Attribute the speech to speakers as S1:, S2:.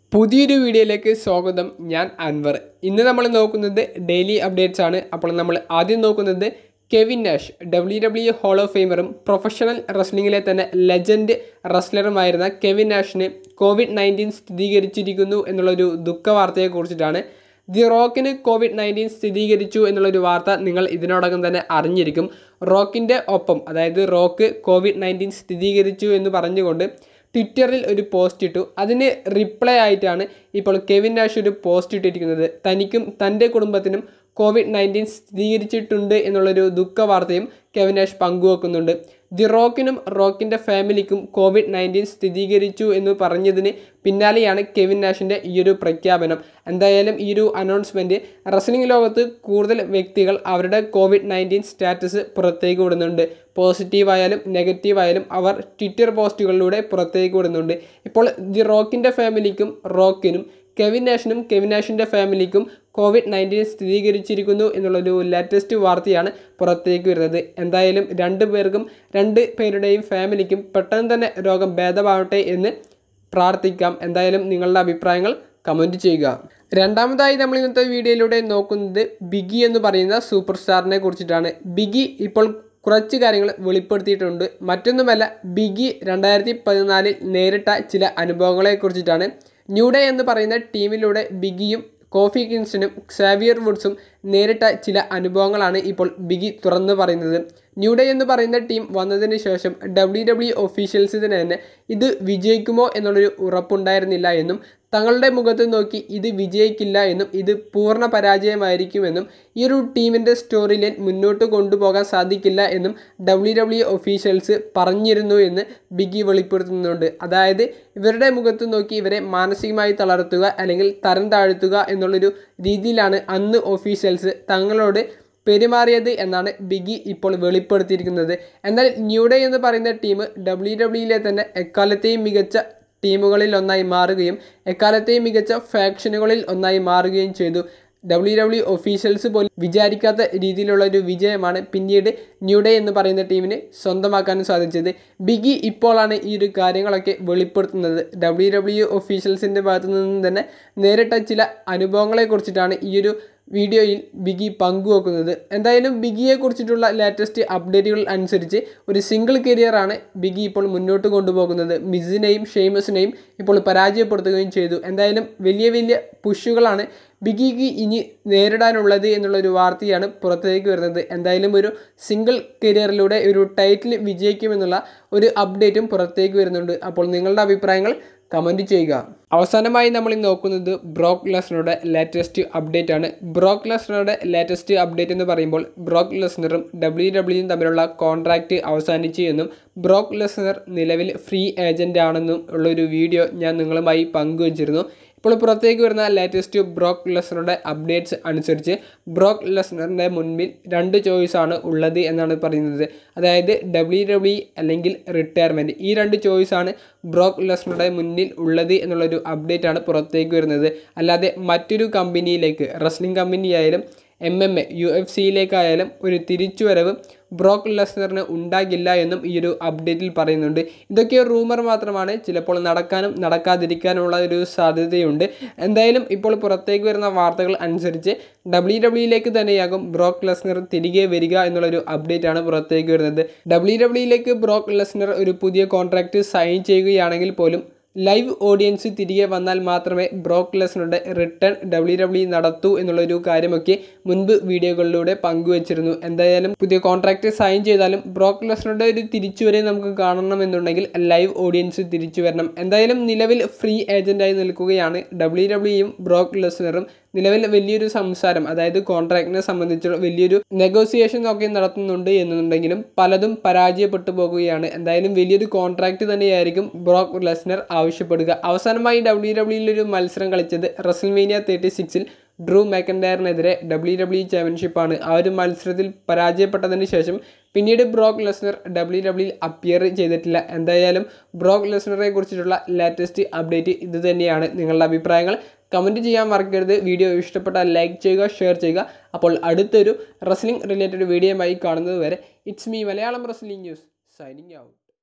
S1: പുതിയൊരു വീഡിയോയിലേക്ക് സ്വാഗതം ഞാൻ അൻവർ ഇന്ന് നമ്മൾ നോക്കുന്നത് ഡെയിലി അപ്ഡേറ്റ്സ് ആണ് അപ്പോൾ നമ്മൾ ആദ്യം നോക്കുന്നത് Kevin Nash W W hall of ഫെയിമറും പ്രൊഫഷണൽ റെസ്ലിംഗിലെ തന്നെ ലെജൻഡ് റെസ്ലറുമായിരുന്ന കെവിൻ നാഷിന് കോവിഡ് നയൻറ്റീൻ സ്ഥിരീകരിച്ചിരിക്കുന്നു എന്നുള്ളൊരു ദുഃഖ വാർത്തയെക്കുറിച്ചിട്ടാണ് ദി റോക്കിന് കോവിഡ് നയൻറ്റീൻ സ്ഥിരീകരിച്ചു എന്നുള്ളൊരു വാർത്ത നിങ്ങൾ ഇതിനോടകം തന്നെ അറിഞ്ഞിരിക്കും റോക്കിൻ്റെ ഒപ്പം അതായത് റോക്ക് കോവിഡ് നയൻറ്റീൻ സ്ഥിരീകരിച്ചു എന്ന് പറഞ്ഞുകൊണ്ട് ട്വിറ്ററിൽ ഒരു പോസ്റ്റ് ഇട്ടു അതിന് റിപ്ലൈ ആയിട്ടാണ് ഇപ്പോൾ കെവിൻ നാഷ് ഒരു പോസ്റ്റ് ഇട്ടിരിക്കുന്നത് തനിക്കും തൻ്റെ കുടുംബത്തിനും കോവിഡ് നയൻറ്റീൻ സ്ഥിരീകരിച്ചിട്ടുണ്ട് എന്നുള്ളൊരു ദുഃഖ വാർത്തയും കെവിൻ നാഷ് പങ്കുവെക്കുന്നുണ്ട് ദി റോക്കിനും റോക്കിൻ്റെ ഫാമിലിക്കും കോവിഡ് നയൻറ്റീൻ സ്ഥിരീകരിച്ചു എന്ന് പറഞ്ഞതിന് പിന്നാലെയാണ് കെവിൻ നാഷിൻ്റെ ഈ ഒരു പ്രഖ്യാപനം എന്തായാലും ഈ ഒരു അനൗൺസ്മെൻറ്റ് റെസ്ലിംഗ് ലോകത്ത് കൂടുതൽ വ്യക്തികൾ അവരുടെ കോവിഡ് നയൻറ്റീൻ സ്റ്റാറ്റസ് പുറത്തേക്ക് വിടുന്നുണ്ട് പോസിറ്റീവായാലും നെഗറ്റീവായാലും അവർ ട്വിറ്റർ പോസ്റ്റുകളിലൂടെ പുറത്തേക്ക് വിടുന്നുണ്ട് ഇപ്പോൾ ദി റോക്കിൻ്റെ ഫാമിലിക്കും റോക്കിനും കെവിൻ നാഷിനും കെവിൻ നാഷിൻ്റെ ഫാമിലിക്കും കോവിഡ് നയൻറ്റീൻ സ്ഥിരീകരിച്ചിരിക്കുന്നു എന്നുള്ളൊരു ലേറ്റസ്റ്റ് വാർത്തയാണ് പുറത്തേക്ക് വരുന്നത് എന്തായാലും രണ്ട് പേർക്കും രണ്ട് പേരുടെയും ഫാമിലിക്കും പെട്ടെന്ന് തന്നെ രോഗം ഭേദമാവട്ടെ എന്ന് പ്രാർത്ഥിക്കാം എന്തായാലും നിങ്ങളുടെ അഭിപ്രായങ്ങൾ കമൻറ്റ് ചെയ്യുക രണ്ടാമതായി നമ്മൾ ഇന്നത്തെ വീഡിയോയിലൂടെ നോക്കുന്നത് ബിഗി എന്ന് പറയുന്ന സൂപ്പർ സ്റ്റാറിനെ കുറിച്ചിട്ടാണ് ബിഗി ഇപ്പോൾ കുറച്ച് കാര്യങ്ങൾ വെളിപ്പെടുത്തിയിട്ടുണ്ട് മറ്റൊന്നുമല്ല ബിഗി രണ്ടായിരത്തി പതിനാലിൽ നേരിട്ട ചില അനുഭവങ്ങളെ കുറിച്ചിട്ടാണ് ന്യൂഡേ എന്ന് പറയുന്ന ടീമിലൂടെ ബിഗിയും കോഫി കിങ്സ്റ്റനും സാവിയർ വുഡ്സും നേരിട്ട ചില അനുഭവങ്ങളാണ് ഇപ്പോൾ ബിഗി തുറന്നു പറയുന്നത് ന്യൂഡേ എന്ന് പറയുന്ന ടീം വന്നതിന് ശേഷം ഡബ്ല്യു ഡബ്ല്യു ഒഫീഷ്യൽസിന് തന്നെ ഇത് വിജയിക്കുമോ എന്നുള്ളൊരു ഉറപ്പുണ്ടായിരുന്നില്ല എന്നും തങ്ങളുടെ മുഖത്ത് നോക്കി ഇത് വിജയിക്കില്ല എന്നും ഇത് പൂർണ്ണ പരാജയമായിരിക്കുമെന്നും ഈ ഒരു ടീമിൻ്റെ സ്റ്റോറി ലൈൻ മുന്നോട്ട് കൊണ്ടുപോകാൻ സാധിക്കില്ല എന്നും ഡബ്ല്യു ഡബ്ല്യു ഒഫീഷ്യൽസ് പറഞ്ഞിരുന്നു എന്ന് ബിഗി വെളിപ്പെടുത്തുന്നുണ്ട് അതായത് ഇവരുടെ മുഖത്ത് നോക്കി ഇവരെ മാനസികമായി തളർത്തുക അല്ലെങ്കിൽ തരം താഴ്ത്തുക എന്നുള്ളൊരു രീതിയിലാണ് അന്ന് ഒഫീഷ്യൽസ് തങ്ങളോട് പെരുമാറിയത് എന്നാണ് ബിഗി ഇപ്പോൾ വെളിപ്പെടുത്തിയിരിക്കുന്നത് എന്നാൽ ന്യൂഡേ എന്ന് പറയുന്ന ടീം ഡബ്ല്യു ഡബ്ല്യുയിലെ തന്നെ എക്കാലത്തെയും മികച്ച ടീമുകളിൽ ഒന്നായി മാറുകയും എക്കാലത്തെയും മികച്ച ഫാക്ഷനുകളിൽ ഒന്നായി മാറുകയും ചെയ്തു ഡബ്ല്യു ഡബ്ല്യു ഒഫീഷ്യൽസ് പോലും വിചാരിക്കാത്ത രീതിയിലുള്ള ഒരു വിജയമാണ് പിന്നീട് ന്യൂഡേ എന്ന് പറയുന്ന ടീമിന് സ്വന്തമാക്കാനും സാധിച്ചത് ബിഗി ഇപ്പോഴാണ് ഈ ഒരു കാര്യങ്ങളൊക്കെ വെളിപ്പെടുത്തുന്നത് ഡബ്ല്യു ഡബ്ല്യു ഒഫീഷ്യൽസിൻ്റെ ഭാഗത്തു നിന്ന് തന്നെ നേരിട്ട ചില അനുഭവങ്ങളെ കുറിച്ചിട്ടാണ് ഈ ഒരു വീഡിയോയിൽ ബിഗി പങ്കുവെക്കുന്നത് എന്തായാലും ബിഗിയെ കുറിച്ചിട്ടുള്ള ലേറ്റസ്റ്റ് അപ്ഡേറ്റുകൾ അനുസരിച്ച് ഒരു സിംഗിൾ കരിയറാണ് ബിഗി ഇപ്പോൾ മുന്നോട്ട് കൊണ്ടുപോകുന്നത് മിസിനെയും ഷെയ്മസിനെയും ഇപ്പോൾ പരാജയപ്പെടുത്തുകയും ചെയ്തു എന്തായാലും വലിയ വലിയ പുഷുകളാണ് ബിഗിക്ക് ഇനി നേരിടാനുള്ളത് എന്നുള്ളൊരു വാർത്തയാണ് പുറത്തേക്ക് വരുന്നത് എന്തായാലും ഒരു സിംഗിൾ കരിയറിലൂടെ ഒരു ടൈറ്റിൽ വിജയിക്കുമെന്നുള്ള ഒരു അപ്ഡേറ്റും പുറത്തേക്ക് വരുന്നുണ്ട് അപ്പോൾ നിങ്ങളുടെ അഭിപ്രായങ്ങൾ കമൻറ്റ് ചെയ്യുക അവസാനമായി നമ്മൾ നോക്കുന്നത് ബ്രോക്ക് ലെസ്നറുടെ ലേറ്റസ്റ്റ് അപ്ഡേറ്റ് ആണ് ബ്രോക്ക് ലെസ്നറുടെ ലേറ്റസ്റ്റ് അപ്ഡേറ്റ് എന്ന് പറയുമ്പോൾ ബ്രോക്ക് ലെസ്നറും ഡബ്ല്യു ഡബ്ല്യുയും തമ്മിലുള്ള കോൺട്രാക്റ്റ് അവസാനിച്ചു എന്നും ബ്രോക്ക് ലെസ്നർ നിലവിൽ ഫ്രീ ഏജൻ്റ് ആണെന്നും ഉള്ളൊരു വീഡിയോ ഞാൻ നിങ്ങളുമായി പങ്കുവച്ചിരുന്നു ഇപ്പോൾ പുറത്തേക്ക് വരുന്ന ലേറ്റസ്റ്റ് ബ്രോക്ക് ലെസ്നറുടെ അപ്ഡേറ്റ്സ് അനുസരിച്ച് ബ്രോക്ക് ലെസ്നറിൻ്റെ മുൻപിൽ രണ്ട് ചോയ്സാണ് ഉള്ളത് എന്നാണ് പറയുന്നത് അതായത് ഡബ്ല്യു ഡബ്ല്യു അല്ലെങ്കിൽ റിട്ടയർമെൻറ്റ് ഈ രണ്ട് ചോയ്സാണ് ബ്രോക്ക് ലെസ്നറുടെ മുന്നിൽ ഉള്ളത് എന്നുള്ളൊരു അപ്ഡേറ്റ് ആണ് പുറത്തേക്ക് വരുന്നത് അല്ലാതെ മറ്റൊരു കമ്പനിയിലേക്ക് റെസ്ലിംഗ് കമ്പനി ആയാലും M M A U F സിയിലേക്കായാലും ഒരു തിരിച്ചുവരവ് ബ്രോക്ക് ലെസ്നറിന് ഉണ്ടാകില്ല എന്നും ഈ ഒരു അപ്ഡേറ്റിൽ പറയുന്നുണ്ട് ഇതൊക്കെ റൂമർ മാത്രമാണ് ചിലപ്പോൾ നടക്കാനും നടക്കാതിരിക്കാനുമുള്ള ഒരു സാധ്യതയുണ്ട് എന്തായാലും ഇപ്പോൾ പുറത്തേക്ക് വരുന്ന വാർത്തകൾ അനുസരിച്ച് ഡബ്ല്യു ഡബ്ല്യുയിലേക്ക് തന്നെയാകും ബ്രോക്ക് ലെസ്നർ തിരികെ വരിക എന്നുള്ളൊരു അപ്ഡേറ്റ് ആണ് പുറത്തേക്ക് വരുന്നത് ഡബ്ല്യു ഡബ്ല്യുയിലേക്ക് ബ്രോക്ക് ലെസ്നർ ഒരു പുതിയ കോൺട്രാക്റ്റ് സൈൻ ചെയ്യുകയാണെങ്കിൽ പോലും ലൈവ് ഓഡിയൻസ് തിരികെ വന്നാൽ മാത്രമേ ബ്രോക്ക് ലെസ്നറുടെ റിട്ടേൺ ഡബ്ല്യു ഡബ്ല്യു നടത്തൂ എന്നുള്ളൊരു കാര്യമൊക്കെ മുൻപ് വീഡിയോകളിലൂടെ പങ്കുവച്ചിരുന്നു എന്തായാലും പുതിയ കോൺട്രാക്റ്റ് സൈൻ ചെയ്താലും ബ്രോക്ക് ലെസ്നറുടെ ഒരു തിരിച്ചുവരെ നമുക്ക് കാണണമെന്നുണ്ടെങ്കിൽ ലൈവ് ഓഡിയൻസ് തിരിച്ചു വരണം എന്തായാലും നിലവിൽ ഫ്രീ ഏജൻ്റായി നിൽക്കുകയാണ് ഡബ്ല്യു ഡബ്ല്യുയും ബ്രോക്ക് ലെസ്നറും നിലവിൽ വലിയൊരു സംസാരം അതായത് കോൺട്രാക്റ്റിനെ സംബന്ധിച്ചുള്ള വലിയൊരു നെഗോസിയേഷൻ ഒക്കെ നടത്തുന്നുണ്ട് എന്നുണ്ടെങ്കിലും പലതും പരാജയപ്പെട്ടു പോകുകയാണ് എന്തായാലും വലിയൊരു കോൺട്രാക്റ്റ് തന്നെയായിരിക്കും ബ്രോക്ക് ലെസ്നർ ആവശ്യപ്പെടുക അവസാനമായി ഡബ്ല്യു ഡബ്ല്യുയിൽ ഒരു മത്സരം കളിച്ചത് റസൽമേനിയ തേർട്ടി സിക്സിൽ ഡ്രൂ മാക്കൻഡയറിനെതിരെ ഡബ്ല്യു ഡബ്ല്യു ചാമ്പ്യൻഷിപ്പാണ് ആ ഒരു മത്സരത്തിൽ പരാജയപ്പെട്ടതിന് ശേഷം പിന്നീട് Brock Lesnar W W appear ചെയ്തിട്ടില്ല എന്തായാലും ബ്രോക്ക് ലെസ്നറെ കുറിച്ചിട്ടുള്ള ലേറ്റസ്റ്റ് അപ്ഡേറ്റ് ഇത് തന്നെയാണ് നിങ്ങളുടെ അഭിപ്രായങ്ങൾ കമൻറ്റ് ചെയ്യാൻ മറക്കരുത് വീഡിയോ ഇഷ്ടപ്പെട്ടാൽ ലൈക്ക് ചെയ്യുക ഷെയർ ചെയ്യുക അപ്പോൾ അടുത്തൊരു റെസ്ലിംഗ് റിലേറ്റഡ് വീഡിയോയുമായി കാണുന്നത് വരെ it's me Malayalam wrestling news signing ആവും